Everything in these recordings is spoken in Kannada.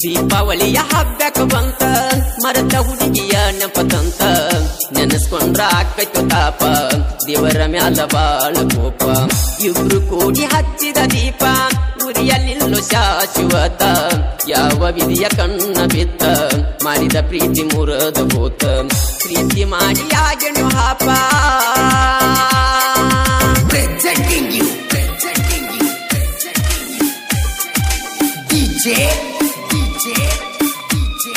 ದೀಪಾವಳಿಯ ಹಬ್ಬಕ್ಕ ಬಂತ ಮರದ ಹುಡುಗಿಯ ನೆಪತಂತ ನೆನಸ್ಕೊಂಡ್ರ ಆಕೈತು ತಾಪ ದೇವರ ಮ್ಯಾಲ ಬಾಳ ಕೋಪ ಇಬ್ರು ಕೂಡಿ ಹಚ್ಚಿದ ದೀಪ ಉರಿಯಲಿಲ್ಲೋ ಶಾಶ್ವತ ಯಾವ ವಿಧಿಯ ಕಣ್ಣ ಬಿತ್ತ ಮಾಡಿದ ಪ್ರೀತಿ ಮುರದ ಹೋತ ಪ್ರೀತಿ ಮಾಡಿ ಆಗಣು ಹಾಪ Presenting you, presenting you, presenting you. DJ, DJ, DJ,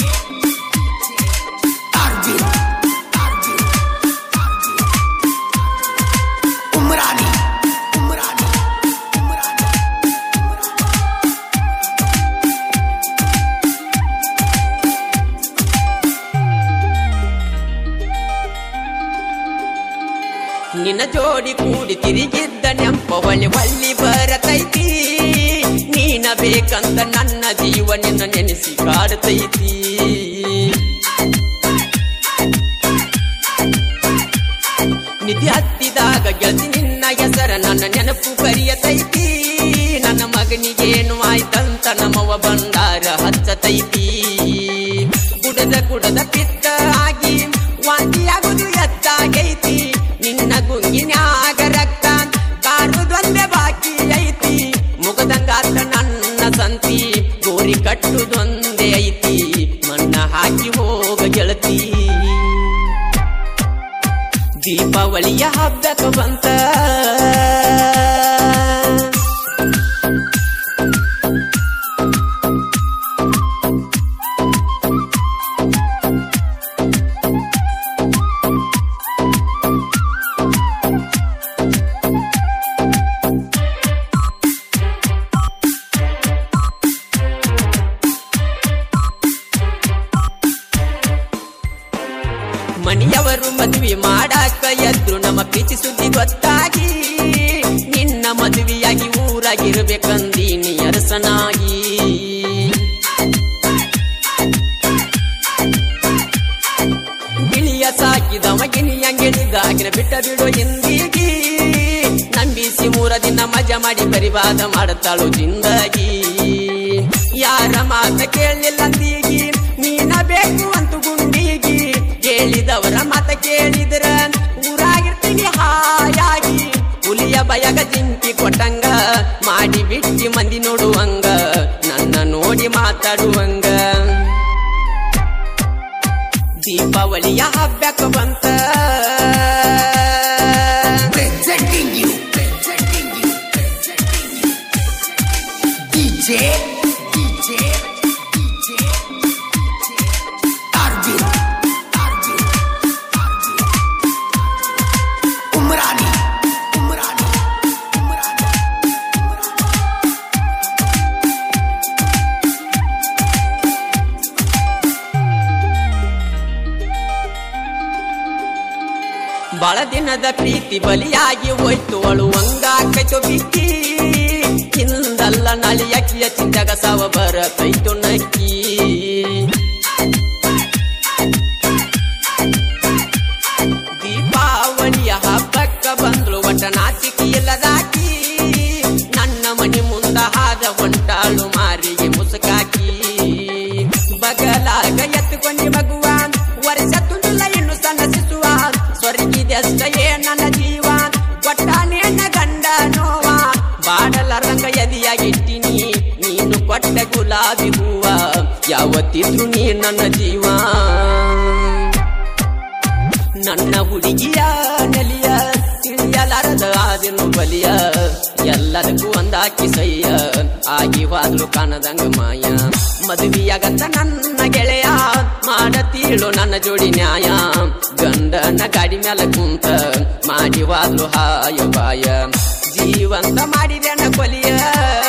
Arjun, Arjun, Arjun. Umrani, Umrani, Umrani. ನಿನ್ನ ಜೋಡಿ ಕೂಡಿ ತಿರುಗಿದ್ದ ನೆಂಪ ಹೊಳ್ಳಿ ಹೊಳ್ಳಿ ಬರತೈತಿ ನೀನ ಬೇಕಂತ ನನ್ನ ಜೀವ ನಿನ್ನ ನೆನೆಸಿ ಕಾಡ್ತೈತಿ ನಿಧಿ ಹತ್ತಿದಾಗ ಗೆಲ್ತಿ ನಿನ್ನ ಹೆಸರ ನನ್ನ ನೆನಪು ಕರಿಯತೈತಿ ನನ್ನ ಮಗನಿಗೇನು ಆಯ್ತಂತ ನಮ್ಮವ ಬಂಡಾರ ಹಚ್ಚತೈತಿ ಕುಡದ ಕುಡದ ಪಿತ್ತ ಆಗಿ ವಾಂತಿಯಾಗುದು ಎತ್ತಾಗೈತಿ ನಿನ್ನ ಗುಂಗಿನ್ಯಾಗ ರಕ್ತ ಕಾರುದೊಂದೇ ಬಾಕಿ ಐತಿ ಮುಗದಂಗಾತ ನನ್ನ ಸಂತಿ ಗೋರಿ ಕಟ್ಟುದೊಂದೇ ಐತಿ ಮಣ್ಣ ಹಾಕಿ ಹೋಗ ಗೆಳತಿ ದೀಪಾವಳಿಯ ಹಬ್ಬಕ್ಕ ಬಂತ ಮನೆಯವರು ಮದುವೆ ಮಾಡಾಕ ಎದ್ರು ನಮ್ಮ ಪ್ರೀತಿ ಸುದ್ದಿ ಗೊತ್ತಾಗಿ ನಿನ್ನ ಮದುವೆಯಾಗಿ ಊರಾಗಿರ್ಬೇಕಂದೀನಿ ಅರಸನಾಗಿ ಗಿಳಿಯ ಸಾಕಿದವ ಗಿಣಿಯಂಗೆಳಿದಾಗಿನ ಬಿಟ್ಟ ಬಿಡು ಹಿಂದಿಗಿ ನಂಬಿಸಿ ಮೂರ ದಿನ ಮಜಾ ಮಾಡಿ ಪರಿವಾದ ಮಾಡುತ್ತಾಳು ಜಿಂದಾಗಿ ಯಾರ ಮಾತ ಕೇಳಲಿಲ್ಲ ಅಂದೀಗಿ ನೀನ ಬೇಕು ಅಂತ ಗುಂಡಿಗಿ ಕೇಳಿದವರ ಮಾತ ಕೇಳಿದ್ರ ಊರಾಗಿರ್ತೀನಿ ಹಾಯಾಗಿ ಹುಲಿಯ ಭಯಗ ಜಿಂಕಿ ಕೊಟ್ಟಂಗ ಮಾಡಿ ಬಿಟ್ಟಿ ಮಂದಿ ನೋಡುವಂಗ ನನ್ನ ನೋಡಿ ಮಾತಾಡುವಂಗ ದೀಪಾವಳಿಯ ಹಬ್ಬಕ್ಕ ಬಂತ Presenting you, presenting you, presenting you. DJ, DJ, DJ, DJ. Arjun, Arjun, Arjun. Umrani, Umrani, Umrani. ಬಹಳ ದಿನದ ಪ್ರೀತಿ ಬಲಿಯಾಗಿ ಹೋಯ್ತು ಅಳುವಂಗಾಕೈತು ಬಿಕ್ಕಿ ಹಿಂದಲ್ಲ ನಳಿಯಕಿಯ ಚಿಂತಾಗ ಸಾವ ಬರತೈತು ನಕ್ಕಿ ದೀಪಾವಳಿಯ ಹಬ್ಬಕ್ಕ ಬಂದ್ಳು ಒಟ್ಟ ನಾಚಿಕೆ ಇಲ್ಲದಾಕಿ ನನ್ನ ಮನೆ ಮುಂದ ಹಾದ ಹೊಂಟಾಳು ಮಾರಿಗೆ ಮುಸುಕಾಕಿ ಬಗಲಾಗ ಎತ್ತುಕೊಂಡಿ ಮಗುವ ವರ್ಷ ತುಂಬಿಲ್ಲ ಇನ್ನು ಸಣ್ಣ ಶಿಶುವ ಸ್ವರ್ಗಿದೆಷ್ಟೇ ನನ್ನ ಜೀವ ಕೊಟ್ಟಾನೆ ನನ್ನ ಗಂಡ ನೋವ ಬಾಡಲ ರಂಗ ಎದಿಯಾಗಿಟ್ಟಿನಿ ನೀನು ಕೊಟ್ಟ ಗುಲಾಬಿ ಹೂವ ಯಾವತ್ತಿದ್ರು ನೀ ನನ್ನ ಜೀವ ನನ್ನ ಹುಡುಗಿಯ ನೆಲಿಯ ತಿಳಿಯಲಾರದ ಆದಿನು ಬಲಿಯ ಎಲ್ಲದಕ್ಕೂ ಒಂದಾಕಿ ಸಯ್ಯ ಆಗಿ ಹೋದ್ಲು ಕಾಣದಂಗ ಮಾಯ ಮದುವೆಯಾಗಂತ ನನ್ನ ಗೆಳೆಯ ಮಾಡತೀಳು ನನ್ನ ಜೋಡಿ ನ್ಯಾಯ ಗಂಡನ ಗಾಡಿ ಮ್ಯಾಲ ಕುಂತ ಮಾಡಿ ಹೋದ್ಲು ಹಾಯ ಬಾಯ ಜೀವಂತ ಮಾಡಿದೆ ಕೊಲಿಯ